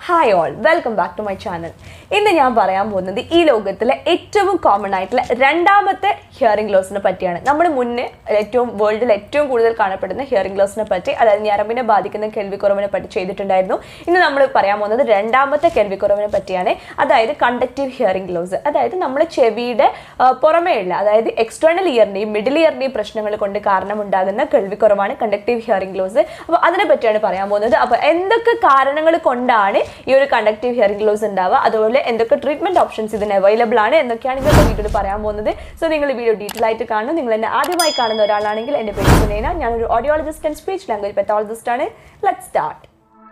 hi all welcome back to my channel ഇന്ന് ഞാൻ പറയാൻ പോകുന്നത് ഈ ലോകത്തിലെ ഏറ്റവും കോമൺ ആയിട്ടുള്ള രണ്ടാമത്തെ ഹിയറിംഗ് ലോസിനെ പറ്റിയാണ് നമ്മൾ മുന്നേ ഏറ്റവും വേൾഡിൽ ഏറ്റവും കൂടുതൽ കാണപ്പെടുന്ന ഹിയറിംഗ് ലോസിനെ പറ്റി അതായത് ഞരമ്പിനെ ബാധിക്കുന്ന കേൾവിക്കുറവിനെ പറ്റി ചെയ്തിട്ടുണ്ടായിരുന്നു ഇന്ന് നമ്മൾ പറയാൻ പോകുന്നത് രണ്ടാമത്തെ കേൾവിക്കുറവിനെ പറ്റിയാണ് അതായത് കണ്ടക്റ്റീവ് ഹിയറിംഗ് ലോസ് അതായത് നമ്മുടെ ചെവിയുടെ ആ, പുറമേയുള്ള അതായത് എക്സ്റ്റേണൽ ഇയറിൻ്റെയും മിഡിൽ ഇയറിൻ്റെയും പ്രശ്നങ്ങൾ കൊണ്ട് കാരണമുണ്ടാകുന്ന കേൾവിക്കുറവാണ് കണ്ടക്റ്റീവ് ഹിയറിംഗ് ലോസ് അപ്പോൾ അതിനെ പറ്റിയാണ് പറയാൻ പോകുന്നത് അപ്പോൾ എന്തൊക്കെ കാരണങ്ങൾ കൊണ്ടാണ് ഈ ഒരു കണ്ടക്റ്റീവ് ഹിയറിംഗ് ലോസ് ഉണ്ടാവുക അതുപോലെ എന്തൊക്കെ ട്രീറ്റ്മെന്റ് ഓപ്ഷൻസ് ഇതിന് അവൈലബിൾ ആണ് എന്നൊക്കെയാണ് ഇന്നത്തെ വീഡിയോയിൽ പറയാൻ പോകുന്നത് സോ നിങ്ങൾ ഈ വീഡിയോ ഡീറ്റെയിൽ ആയിട്ട് കാണും നിങ്ങൾ എന്നെ ആദ്യമായി കാണുന്ന ഒരാളാണെങ്കിൽ എൻ്റെ പേര് സുനേന ഞാനൊരു audiologist and speech language pathologist ആണ് ലെറ്റ് സ്റ്റാർട്ട്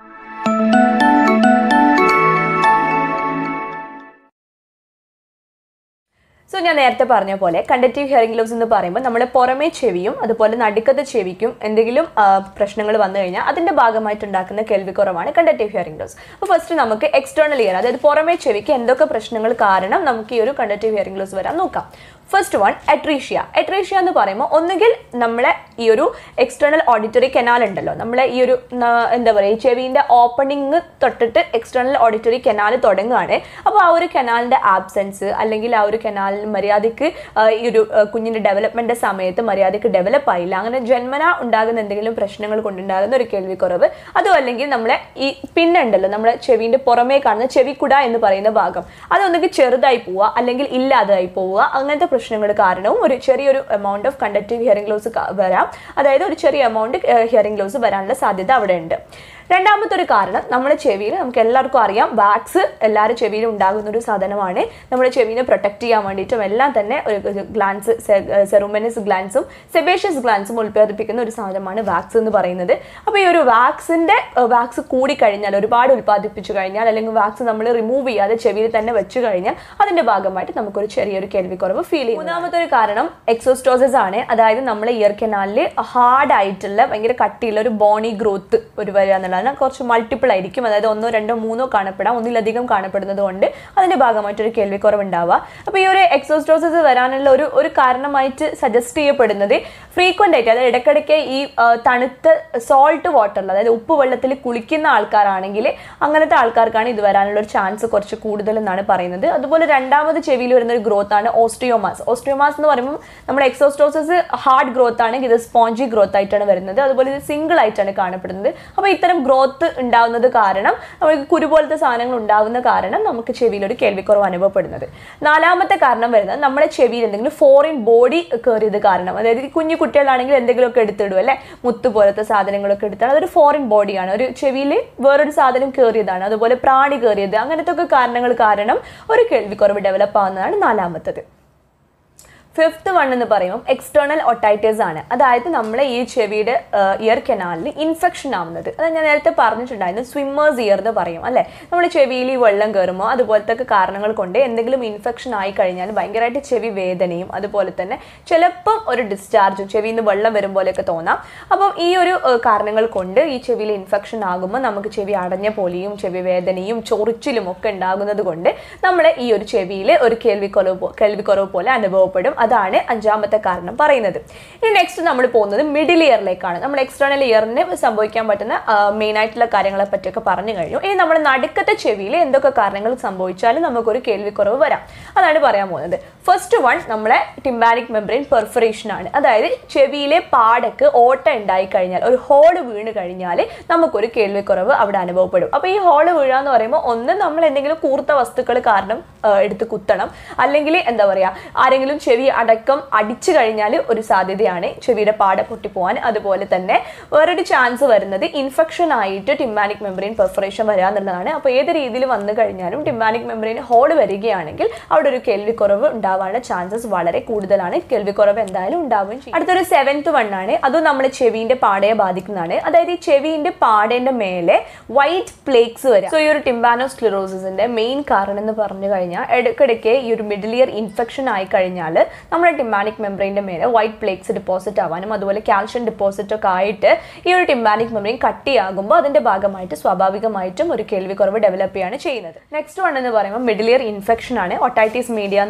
സോ ഞാൻ നേരത്തെ പറഞ്ഞ പോലെ കണ്ടക്റ്റീവ് ഹിയറിംഗ് ലോസ് എന്ന് പറയുമ്പോൾ നമ്മുടെ പുറമേ ചെവിയും അതുപോലെ നടുക്കത്തെ ചെവിക്കും എന്തെങ്കിലും പ്രശ്നങ്ങൾ വന്നു കഴിഞ്ഞാൽ അതിന്റെ ഭാഗമായിട്ടുണ്ടാക്കുന്ന കേൾവിക്കുറവാണ് കണ്ടക്റ്റീവ് ഹിയറിംഗ് ലോസ് അപ്പോൾ ഫസ്റ്റ് നമുക്ക് എക്സ്റ്റേണൽ ഇയർ അതായത് പുറമേ ചെവിക്ക് എന്തൊക്കെ പ്രശ്നങ്ങൾ കാരണം നമുക്ക് ഈ ഒരു കണ്ടക്റ്റീവ് ഹിയറിംഗ് ലോസ് വരാൻ നോക്കാം ഫസ്റ്റ് വൺ എട്രീഷ്യ എട്രീഷ്യ എന്ന് പറയുമ്പോൾ ഒന്നുകിൽ നമ്മളെ ഈ ഒരു എക്സ്റ്റേണൽ ഓഡിറ്ററി കനാൽ ഉണ്ടല്ലോ നമ്മളെ ഈ ഒരു ന- എന്താ പറയുക ഈ ചെവിൻ്റെ ഓപ്പണിങ് തൊട്ടിട്ട് എക്സ്റ്റേണൽ ഓഡിറ്ററി കനാൽ തുടങ്ങുകയാണ് അപ്പോൾ ആ ഒരു കനാലിൻ്റെ ആബ്സെൻസ് അല്ലെങ്കിൽ ആ ഒരു കനാലിന് മര്യാദയ്ക്ക് ആ, ഈ ഒരു ആ, കുഞ്ഞിൻ്റെ ഡെവലപ്മെൻറ്റ് സമയത്ത് മര്യാദയ്ക്ക് ഡെവലപ്പ് ആയില്ല അങ്ങനെ ജന്മന ഉണ്ടാകുന്ന എന്തെങ്കിലും പ്രശ്നങ്ങൾ കൊണ്ടുണ്ടാകുന്ന ഒരു കേൾവിക്കുറവ് അതും അല്ലെങ്കിൽ നമ്മളെ ഈ പിന്നുണ്ടല്ലോ നമ്മുടെ ചെവിൻ്റെ പുറമേ കാണുന്ന ചെവിക്കുട എന്ന് പറയുന്ന ഭാഗം അതൊന്നുകിൽ ചെറുതായി പോവുക അല്ലെങ്കിൽ ഇല്ലാതായി പോവുക അങ്ങനത്തെ പ്രശ്നങ്ങൾ കാരണവും ഒരു ചെറിയൊരു amount of conductive hearing loss വരാം അതായത് ഒരു ചെറിയ എമൗണ്ട് ഹിയറിംഗ് ലോസ് വരാനുള്ള സാധ്യത അവിടെ ഉണ്ട് രണ്ടാമത്തെ ഒരു കാരണം നമ്മുടെ ചെവിയിൽ നമുക്ക് എല്ലാവർക്കും അറിയാം വാക്സ് എല്ലാവരും ചെവിയിലും ഉണ്ടാകുന്ന ഒരു സാധനമാണ് നമ്മുടെ ചെവിനെ പ്രൊട്ടക്ട് ചെയ്യാൻ വേണ്ടിയിട്ടും എല്ലാം തന്നെ ഒരു ഗ്ലാൻസ് സെറുമനസ് ഗ്ലാൻസും സെബേഷ്യസ് ഗ്ലാൻസും ഉൽപ്പാദിപ്പിക്കുന്ന ഒരു സാധനമാണ് വാക്സ് എന്ന് പറയുന്നത് അപ്പോൾ ഈ ഒരു വാക്സിന്റെ വാക്സ് കൂടി കഴിഞ്ഞാൽ ഒരുപാട് ഉൽപ്പാദിപ്പിച്ചു കഴിഞ്ഞാൽ അല്ലെങ്കിൽ വാക്സ് നമ്മൾ റിമൂവ് ചെയ്യാതെ ചെവിയിൽ തന്നെ വെച്ച് കഴിഞ്ഞാൽ അതിന്റെ ഭാഗമായിട്ട് നമുക്കൊരു ചെറിയൊരു കേൾവിക്കുറവ് ഫീൽ ചെയ്യും മൂന്നാമത്തെ ഒരു കാരണം എക്സോസ്റ്റോസിസ് ആണ് അതായത് നമ്മളെ ഇയർ കനാലിൽ ഹാർഡ് ആയിട്ടുള്ള ഭയങ്കര കട്ടിയുള്ള ഒരു ബോണി ഗ്രോത്ത് ഒരു വരിക എന്നുള്ളതാണ് കുറച്ച് മൾട്ടിപ്പിൾ ആയിരിക്കും അതായത് ഒന്നോ രണ്ടോ മൂന്നോ കാണപ്പെടാം ഒന്നിലധികം കാണപ്പെടുന്നത് കൊണ്ട് അതിന്റെ ഭാഗമായിട്ട് ഒരു കേൾവിക്കുറവ് ഉണ്ടാവുക അപ്പോൾ ഈ ഒരു എക്സോസ്റ്റോസിസ് വരാനുള്ള ഒരു ഒരു കാരണമായിട്ട് സജസ്റ്റ് ചെയ്യപ്പെടുന്നത് ഫ്രീക്വന്റ് ആയിട്ട് അതായത് ഇടയ്ക്കിടയ്ക്ക് ഈ ആ, തണുത്ത സോൾട്ട് വാട്ടറിൽ അതായത് ഉപ്പ് വെള്ളത്തിൽ കുളിക്കുന്ന ആൾക്കാരാണെങ്കിൽ അങ്ങനത്തെ ആൾക്കാർക്കാണ് ഇത് വരാനുള്ള ഒരു ചാൻസ് കുറച്ച് കൂടുതൽ എന്നാണ് പറയുന്നത് അതുപോലെ രണ്ടാമത് ചെവിയിൽ വരുന്ന ഒരു ഗ്രോത്ത് ആണ് ഓസ്ട്രിയോമാസ് ഓസ്ട്രിയോമാസ് എന്ന് പറയുമ്പോൾ നമ്മുടെ എക്സോസ്റ്റോസിസ് ഹാർഡ് ഗ്രോത്ത് ആണെങ്കിൽ ഇത് സ്പോഞ്ചി ഗ്രോത്ത് ആയിട്ടാണ് വരുന്നത് അതുപോലെ ഇത് സിംഗിൾ ആയിട്ടാണ് കാണപ്പെടുന്നത് അപ്പോൾ ഇത്തരം ഗ്രോത്ത് ഉണ്ടാവുന്നത് കാരണം നമുക്ക് കുരു പോലത്തെ സാധനങ്ങൾ ഉണ്ടാവുന്ന കാരണം നമുക്ക് ചെവിയിൽ ഒരു കേൾവിക്കുറവ് അനുഭവപ്പെടുന്നത് നാലാമത്തെ കാരണം വരുന്നത് നമ്മുടെ ചെവിയിൽ എന്തെങ്കിലും ഫോറിൻ ബോഡി കയറിയത് കാരണം അതായത് ഈ കുഞ്ഞു കുട്ടികളാണെങ്കിൽ എന്തെങ്കിലുമൊക്കെ എടുത്തിടും അല്ലെ മുത്ത് പോലത്തെ സാധനങ്ങളൊക്കെ എടുത്താൽ അതൊരു ഫോറിൻ ബോഡിയാണ് ഒരു ചെവിയിൽ വേറൊരു സാധനം കയറിയതാണ് അതുപോലെ പ്രാണി കയറിയത് അങ്ങനത്തെ ഒക്കെ കാരണങ്ങൾ കാരണം ഒരു കേൾവിക്കുറവ് ഡെവലപ്പ് ആവുന്നതാണ് നാലാമത്തത് ഫിഫ്ത്ത് വൺ എന്ന് പറയുമ്പോൾ എക്സ്റ്റേണൽ ഒട്ടൈറ്റേഴ്സ് ആണ് അതായത് നമ്മളെ ഈ ചെവിയുടെ ഇയർ കനാലിൽ ഇൻഫെക്ഷൻ ആവുന്നത് അത് ഞാൻ നേരത്തെ പറഞ്ഞിട്ടുണ്ടായിരുന്നു സ്വിമ്മേഴ്സ് ഇയർ എന്ന് പറയും അല്ലേ നമ്മൾ ചെവിയിൽ ഈ വെള്ളം കയറുമ്പോൾ അതുപോലത്തെ ഒക്കെ കാരണങ്ങൾ കൊണ്ട് എന്തെങ്കിലും ഇൻഫെക്ഷൻ ആയി കഴിഞ്ഞാൽ ഭയങ്കരമായിട്ട് ചെവി വേദനയും അതുപോലെ തന്നെ ചിലപ്പം ഒരു ഡിസ്ചാർജും ചെവിയിൽ നിന്ന് വെള്ളം വരും പോലെയൊക്കെ തോന്നാം അപ്പം ഈ ഒരു ഏഹ്, കാരണങ്ങൾ കൊണ്ട് ഈ ചെവിയിൽ ഇൻഫെക്ഷൻ ആകുമ്പോൾ നമുക്ക് ചെവി അടഞ്ഞ പോലെയും ചെവി വേദനയും ചൊറിച്ചിലും ഒക്കെ ഉണ്ടാകുന്നത് കൊണ്ട് നമ്മളെ ഈ ഒരു ചെവിയിൽ ഒരു കേൾവിക്കുറവ് പോ- കേൾവിക്കുറവ് പോലെ അനുഭവപ്പെടും അതാണ് അഞ്ചാമത്തെ കാരണം പറയുന്നത് ഇനി നെക്സ്റ്റ് നമ്മൾ പോകുന്നത് മിഡിൽ ഇയറിലേക്കാണ് നമ്മൾ എക്സ്റ്റേണൽ ഇയറിന് സംഭവിക്കാൻ പറ്റുന്ന മെയിൻ ആയിട്ടുള്ള കാര്യങ്ങളെ പറ്റിയൊക്കെ പറഞ്ഞു കഴിഞ്ഞു ഇനി നമ്മൾ നടുക്കത്തെ ചെവിയിൽ എന്തൊക്കെ കാരണങ്ങൾ സംഭവിച്ചാലും നമുക്കൊരു കേൾവിക്കുറവ് വരാം അതാണ് പറയാൻ പോകുന്നത് ഫസ്റ്റ് വൺ നമ്മളെ ടിംബാനിക് മെമ്പറൈൻ പെർഫറേഷൻ ആണ് അതായത് ചെവിയിലെ പാടക്ക് ഓട്ട ഉണ്ടായി കഴിഞ്ഞാൽ ഒരു ഹോള് വീണ് കഴിഞ്ഞാൽ നമുക്കൊരു കേൾവിക്കുറവ് അവിടെ അനുഭവപ്പെടും അപ്പോൾ ഈ ഹോള് വീഴുക എന്ന് പറയുമ്പോൾ ഒന്ന് നമ്മൾ എന്തെങ്കിലും കൂർത്ത വസ്തുക്കൾ കാരണം ആ, എടുത്ത് കുത്തണം അല്ലെങ്കിൽ എന്താ പറയുക ആരെങ്കിലും ചെവി അടക്കം അടിച്ചു കഴിഞ്ഞാൽ ഒരു സാധ്യതയാണ് ചെവിയുടെ പാട പൊട്ടിപ്പോവാൻ അതുപോലെ തന്നെ വേറൊരു ചാൻസ് വരുന്നത് ഇൻഫെക്ഷൻ ആയിട്ട് ടിംബാനിക് മെമ്പറൈൻ പെർഫറേഷൻ വരിക എന്നുള്ളതാണ് അപ്പോൾ ഏത് രീതിയിൽ വന്നു കഴിഞ്ഞാലും ടിംബാനിക് മെമ്പറൈൻ ഹോൾ വരികയാണെങ്കിൽ അവിടെ ഒരു കേൾവിക്കുറവ് ഉണ്ടാവാനുള്ള ചാൻസസ് വളരെ കൂടുതലാണ് കേൾവിക്കുറവ് എന്തായാലും ഉണ്ടാവുകയും ചെയ്യും അടുത്തൊരു സെവൻത്ത് വൺ ആണ് അതും നമ്മൾ ചെവിന്റെ പാടയെ ബാധിക്കുന്നതാണ് അതായത് ഈ ചെവിന്റെ പാടേന്റെ മേലെ വൈറ്റ് പ്ലേക്സ് വരും സോ ഈ ഒരു ടിംബാനോ സ്ക്ലിറോസിന്റെ മെയിൻ കാരണം എന്ന് പറഞ്ഞു കഴിഞ്ഞാൽ ഇടയ്ക്കിടയ്ക്ക് ഈ ഒരു മിഡിൽ ഇയർ ഇൻഫെക്ഷൻ ആയി കഴിഞ്ഞാൽ നമ്മുടെ ടിംബാനിക് മെമ്പറിന്റെ മേലെ വൈറ്റ് പ്ലേക്സ് ഡെപ്പോസിറ്റ് ആവാനും അതുപോലെ കാൽഷ്യം ഡെപ്പോസിറ്റ് ഒക്കെ ആയിട്ട് ഈ ഒരു ടിംബാനിക് മെമ്പറിൻ കട്ടിയാകുമ്പോൾ അതിന്റെ ഭാഗമായിട്ട് സ്വാഭാവികമായിട്ടും ഒരു കേൾവിക്കുറവ് ഡെവലപ്പ് ചെയ്യാണ് ചെയ്യുന്നത് നെക്സ്റ്റ് വൺ എന്ന് പറയുമ്പോൾ മിഡിൽ ഇയർ ഇൻഫെക്ഷൻ ആണ് ഒട്ടൈറ്റിസ് മീഡിയ എന്ന് പറയും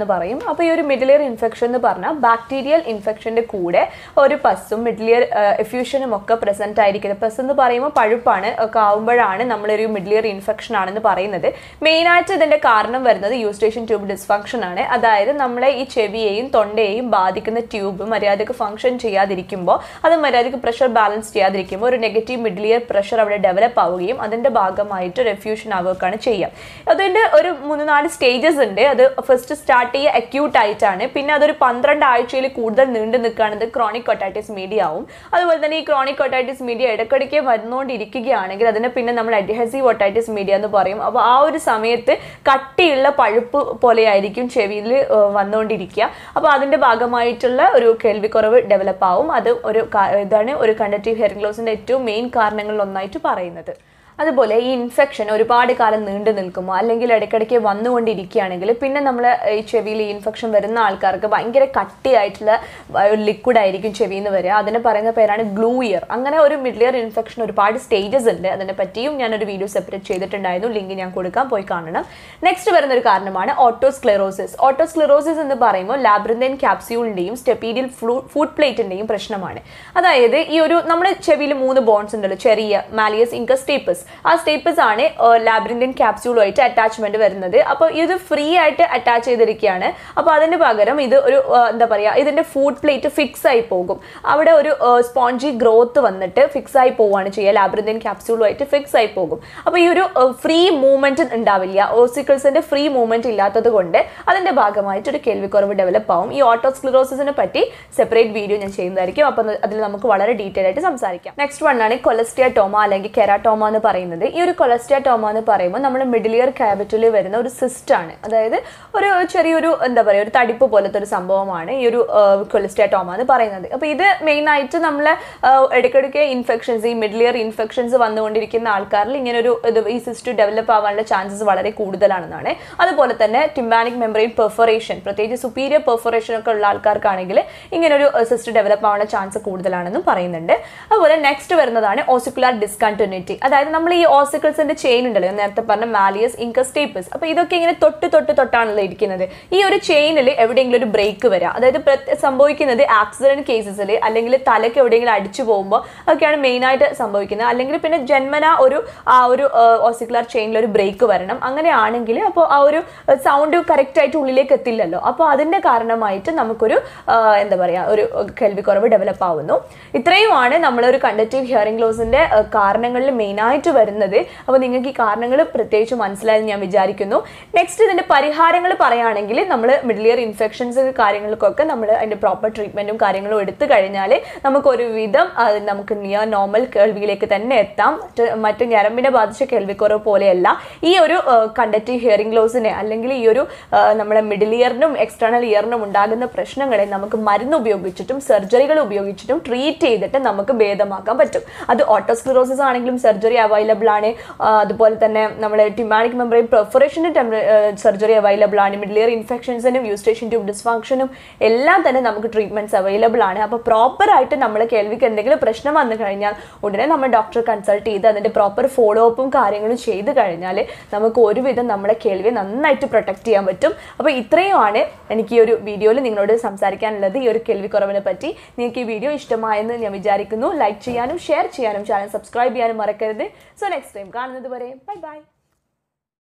അപ്പോൾ ഈ ഒരു മിഡിൽ ഇയർ ഇൻഫെക്ഷൻ എന്ന് പറഞ്ഞാൽ ബാക്ടീരിയൽ ഇൻഫെക്ഷൻ്റെ കൂടെ ഒരു പസ്സും മിഡിൽ ഇയർ എഫ്യൂഷനും ഒക്കെ പ്രസന്റ് ആയിരിക്കുന്നത് പസ് എന്ന് പറയുമ്പോൾ പഴുപ്പാണ് ഒക്കെ ആവുമ്പോഴാണ് നമ്മളൊരു മിഡിൽ ഇയർ ഇൻഫെക്ഷൻ ആണെന്ന് പറയുന്നത് മെയിനായിട്ട് ഇതിന്റെ കാരണം വരുന്നത് യൂസ്റ്റേഷൻ ട്യൂബ് ഡിസ്ഫങ്ഷൻ ആണ് അതായത് നമ്മളെ ഈ ചെവിയെയും തൊണ്ടയെയും ബാധിക്കുന്ന ട്യൂബ് മര്യാദക്ക് ഫങ്ഷൻ ചെയ്യാതിരിക്കുമ്പോൾ അത് മര്യാദക്ക് പ്രഷർ ബാലൻസ് ചെയ്യാതിരിക്കുമ്പോൾ ഒരു നെഗറ്റീവ് മിഡിൽ ഇയർ പ്രഷർ അവിടെ ഡെവലപ്പ് ആവുകയും അതിന്റെ ഭാഗമായിട്ട് റെഫ്യൂഷൻ ആവുകയാണ് ചെയ്യുക അതിന്റെ ഒരു മൂന്ന് നാല് സ്റ്റേജസ് ഉണ്ട് അത് ഫസ്റ്റ് സ്റ്റാർട്ട് ചെയ്യുക അക്യൂട്ട് ആയിട്ടാണ് പിന്നെ അതൊരു പന്ത്രണ്ട് ആഴ്ചയിൽ കൂടുതൽ നീണ്ടു നിൽക്കുകയാണത് ക്രോണിക് കൊട്ടൈറ്റിസ് മീഡിയ ആവും അതുപോലെ തന്നെ ഈ ക്രോണിക് കൊട്ടൈറ്റിസ് മീഡിയ ഇടയ്ക്കിടയ്ക്ക് വന്നുകൊണ്ടിരിക്കുകയാണെങ്കിൽ അതിനെ പിന്നെ നമ്മൾ അഡ്ഹസീവ് ഒട്ടൈറ്റിസ് മീഡിയ എന്ന് പറയും അപ്പോൾ ആ ഒരു സമയത്ത് കട്ടിയുള്ള പഴുപ്പ് പോലെയായിരിക്കും ചെവിയിൽ വന്നുകൊണ്ടിരിക്കുക അപ്പോൾ അതിന്റെ ഭാഗമായിട്ടുള്ള ഒരു കേൾവിക്കുറവ് ഡെവലപ്പ് ആവും അത് ഒരു കാ- ഇതാണ് ഒരു കണ്ടക്റ്റീവ് ഹിയറിംഗ് ലോസിന്റെ ഏറ്റവും മെയിൻ കാരണങ്ങളിൽ ഒന്നായിട്ട് പറയുന്നത് അതുപോലെ ഈ ഇൻഫെക്ഷൻ ഒരുപാട് കാലം നീണ്ടു നിൽക്കുമോ അല്ലെങ്കിൽ ഇടയ്ക്കിടയ്ക്ക് വന്നുകൊണ്ടിരിക്കുകയാണെങ്കിൽ പിന്നെ നമ്മൾ ഈ ചെവിയിൽ ഈ ഇൻഫെക്ഷൻ വരുന്ന ആൾക്കാർക്ക് ഭയങ്കര കട്ടിയായിട്ടുള്ള ഒരു ലിക്വിഡ് ആയിരിക്കും ചെവിയിൽ നിന്ന് വരിക അതിന് പറയുന്ന പേരാണ് ഗ്ലൂ ഇയർ അങ്ങനെ ഒരു മിഡിൽ ഇയർ ഇൻഫെക്ഷൻ ഒരുപാട് സ്റ്റേജസ് ഉണ്ട് അതിനെ പറ്റിയും ഞാനൊരു വീഡിയോ സെപ്പറേറ്റ് ചെയ്തിട്ടുണ്ടായിരുന്നു ലിങ്ക് ഞാൻ കൊടുക്കാൻ പോയി കാണണം നെക്സ്റ്റ് വരുന്ന ഒരു കാരണമാണ് ഓട്ടോസ്ക്ലെറോസിസ് ഓട്ടോസ്ക്ലെറോസിസ് എന്ന് പറയുമ്പോൾ ലാബ്രിന്തൻ ക്യാപ്സ്യൂളിന്റെയും സ്റ്റെപ്പീഡിയൽ ഫുഡ് പ്ലേറ്റിന്റെയും പ്രശ്നമാണ് അതായത് ഈ ഒരു നമ്മുടെ ചെവിയിൽ മൂന്ന് ബോൺസ് ഉണ്ടല്ലോ ചെറിയ മാലിയസ് ഇൻക സ്റ്റേപ്പസ് ആ സ്റ്റേപ്പസ് ആണ് ലാബ്രിന്തൻ ക്യാപ്സ്യൂളുമായിട്ട് അറ്റാച്ച്മെന്റ് വരുന്നത് അപ്പോൾ ഇത് ഫ്രീ ആയിട്ട് അറ്റാച്ച് ചെയ്തിരിക്കുകയാണ് അപ്പോൾ അതിന് പകരം ഇത് ഒരു ആ, എന്താ പറയുക ഇതിന്റെ ഫുഡ് പ്ലേറ്റ് ഫിക്സ് ആയി പോകും അവിടെ ഒരു സ്പോഞ്ചി ഗ്രോത്ത് വന്നിട്ട് ഫിക്സ് ആയി പോവുകയാണ് ചെയ്യുക ലാബ്രിന്തൻ ക്യാപ്സ്യൂളുമായിട്ട് ഫിക്സ് ആയി പോകും അപ്പോൾ ഈ ഒരു ഫ്രീ മൂവ്മെന്റ് ഉണ്ടാവില്ല ഓസിക്കിൾസിന്റെ ഫ്രീ മൂവ്മെന്റ് ഇല്ലാത്തത് കൊണ്ട് അതിന്റെ ഭാഗമായിട്ട് ഒരു കേൾവിക്കുറവ് ഡെവലപ്പ് ആവും ഈ ഓട്ടോസ്ക്ലിറോസിനെ പറ്റി സെപ്പറേറ്റ് വീഡിയോ ഞാൻ ചെയ്യുന്നതായിരിക്കും അപ്പം അതിൽ നമുക്ക് വളരെ ഡീറ്റെയിൽ ആയിട്ട് സംസാരിക്കാം നെക്സ്റ്റ് വൺ ആണ് കൊളസ്റ്റിയാറ്റോമ അല്ലെങ്കിൽ കെരാട്ടോമ എന്ന് പറയുന്നത് ഈ ഒരു കൊളസ്റ്റിയാറ്റോമ എന്ന് പറയുമ്പോൾ നമ്മൾ മിഡിൽ ഇയർ ക്യാപിറ്റലിൽ വരുന്ന ഒരു സിസ്റ്റ് ആണ് അതായത് ഒരു ചെറിയൊരു എന്താ പറയുക ഒരു തടിപ്പ് പോലത്തെ ഒരു സംഭവമാണ് ഈ ഒരു കൊളസ്റ്റിയാറ്റോമ എന്ന് പറയുന്നത് അപ്പോൾ ഇത് മെയിൻ ആയിട്ട് നമ്മൾ ഇടയ്ക്കിടയ്ക്ക് ഇൻഫെക്ഷൻസ് ഈ മിഡിൽ ഇയർ ഇൻഫെക്ഷൻസ് വന്നുകൊണ്ടിരിക്കുന്ന ആൾക്കാരിൽ ഇങ്ങനെ ഒരു ഇത് ഈ സിസ്റ്റ് ഡെവലപ്പ് ആവാനുള്ള ചാൻസസ് വളരെ കൂടുതലാണെന്നാണ് അതുപോലെ തന്നെ ടിംബാനിക് മെമ്പറൈൻ പെർഫറേഷൻ പ്രത്യേകിച്ച് സുപ്പീരിയർ പെർഫറേഷൻ ഒക്കെ ഉള്ള ആൾക്കാർക്കാണെങ്കിൽ ഇങ്ങനെ ഒരു സിസ്റ്റ് ഡെവലപ്പ് ആവാനുള്ള ചാൻസ് കൂടുതലാണെന്നും പറയുന്നുണ്ട് അതുപോലെ നെക്സ്റ്റ് വരുന്നതാണ് ഓസിക്കുലാർ ഡിസ്കണ്ടിന്യൂറ്റി അതായത് നമ്മൾ ഈ ഓസിക്കിൾസിന്റെ ചെയിൻ ഉണ്ടല്ലോ ഞാൻ നേരത്തെ പറഞ്ഞ മാലിയസ് ഇൻകസ്റ്റേപ്പസ് അപ്പോൾ ഇതൊക്കെ ഇങ്ങനെ തൊട്ട് തൊട്ട് തൊട്ടാണല്ലോ ഇരിക്കുന്നത് ഈ ഒരു ചെയിനിൽ എവിടെയെങ്കിലും ഒരു ബ്രേക്ക് വരാം അതായത് പ്രത്യ- സംഭവിക്കുന്നത് ആക്സിഡന്റ് കേസസിൽ അല്ലെങ്കിൽ തലയ്ക്ക് എവിടെയെങ്കിലും അടിച്ചു പോകുമ്പോൾ ഒക്കെയാണ് മെയിൻ ആയിട്ട് സംഭവിക്കുന്നത് അല്ലെങ്കിൽ പിന്നെ ജന്മന ഒരു ആ ഒരു ഓസിക്കുലാർ ചെയിനിൽ ഒരു ബ്രേക്ക് വരണം അങ്ങനെയാണെങ്കിൽ അപ്പോൾ ആ ഒരു സൗണ്ട് കറക്റ്റ് ആയിട്ട് ഉള്ളിലേക്ക് എത്തില്ലല്ലോ അപ്പോൾ അതിന്റെ കാരണമായിട്ട് നമുക്കൊരു ആ, എന്താ പറയുക ഒരു കേൾവിക്കുറവ് ഡെവലപ്പ് ആവുന്നു ഇത്രയുമാണ് നമ്മളൊരു കണ്ടക്റ്റീവ് ഹിയറിംഗ് ലോസിന്റെ കാരണങ്ങളിൽ മെയിനായിട്ട് വരുന്നത് അപ്പോൾ നിങ്ങൾക്ക് ഈ കാരണങ്ങൾ പ്രത്യേകിച്ച് മനസ്സിലായെന്ന് ഞാൻ വിചാരിക്കുന്നു നെക്സ്റ്റ് ഇതിന്റെ പരിഹാരങ്ങൾ പറയുകയാണെങ്കിൽ നമ്മൾ മിഡിൽ ഇയർ ഇൻഫെക്ഷൻസ് കാര്യങ്ങൾക്കൊക്കെ നമ്മൾ അതിന്റെ പ്രോപ്പർ ട്രീറ്റ്മെന്റും കാര്യങ്ങളും എടുത്തു കഴിഞ്ഞാൽ നമുക്ക് ഒരുവിധം അത് നമുക്ക് നിയർ നോർമൽ കേൾവിയിലേക്ക് തന്നെ എത്താം മറ്റ് മറ്റ് ഞരമ്പിനെ ബാധിച്ച കേൾവിക്കുറവ് പോലെയല്ല ഈ ഒരു കണ്ടക്റ്റീവ് ഹിയറിംഗ് ലോസിനെ അല്ലെങ്കിൽ ഈ ഒരു ആ, നമ്മുടെ മിഡിൽ ഇയറിനും എക്സ്റ്റേണൽ ഇയറിനും ഉണ്ടാകുന്ന പ്രശ്നങ്ങളെ നമുക്ക് മരുന്ന് ഉപയോഗിച്ചിട്ടും സർജറികൾ ഉപയോഗിച്ചിട്ടും ട്രീറ്റ് ചെയ്തിട്ട് നമുക്ക് ഭേദമാക്കാൻ പറ്റും അത് ഓട്ടോസ്ക്ലിറോസിസ് ആണെങ്കിലും സർജറി അവൈലബിൾ ആണ് ആ, അതുപോലെ തന്നെ നമ്മുടെ ടിമാനിക് മെമ്പറൈൻ പെർഫറേഷൻ്റെ സർജറി അവൈലബിൾ ആണ് മിഡിൽ ഇയർ ഇൻഫെക്ഷൻസിനും യൂസ്റ്റേഷൻ ട്യൂബ് ഡിസ്ഫങ്ഷനും എല്ലാം തന്നെ നമുക്ക് ട്രീറ്റ്മെന്റ്സ് അവൈലബിൾ ആണ് അപ്പോൾ പ്രോപ്പർ ആയിട്ട് നമ്മൾ കേൾവിക്ക് എന്തെങ്കിലും പ്രശ്നം വന്നു കഴിഞ്ഞാൽ ഉടനെ നമ്മൾ ഡോക്ടറെ കൺസൾട്ട് ചെയ്ത് അതിന്റെ പ്രോപ്പർ ഫോളോ അപ്പും കാര്യങ്ങളും ചെയ്ത് കഴിഞ്ഞാൽ നമുക്ക് ഒരുവിധം നമ്മളെ കേൾവിയെ നന്നായിട്ട് പ്രൊട്ടക്ട് ചെയ്യാൻ പറ്റും അപ്പോൾ ഇത്രയുമാണ് എനിക്ക് ഈ ഒരു വീഡിയോയിൽ നിങ്ങളോട് സംസാരിക്കാനുള്ളത് ഈ ഒരു കേൾവിക്കുറവിനെ പറ്റി നിങ്ങൾക്ക് ഈ വീഡിയോ ഇഷ്ടമായെന്ന് ഞാൻ വിചാരിക്കുന്നു ലൈക്ക് ചെയ്യാനും ഷെയർ ചെയ്യാനും ചാനൽ സബ്സ്ക്രൈബ് ചെയ്യാനും മറക്കരുത് സോ നെക്സ്റ്റ് ടൈം കാണുന്നത് വരെ ബൈ ബൈ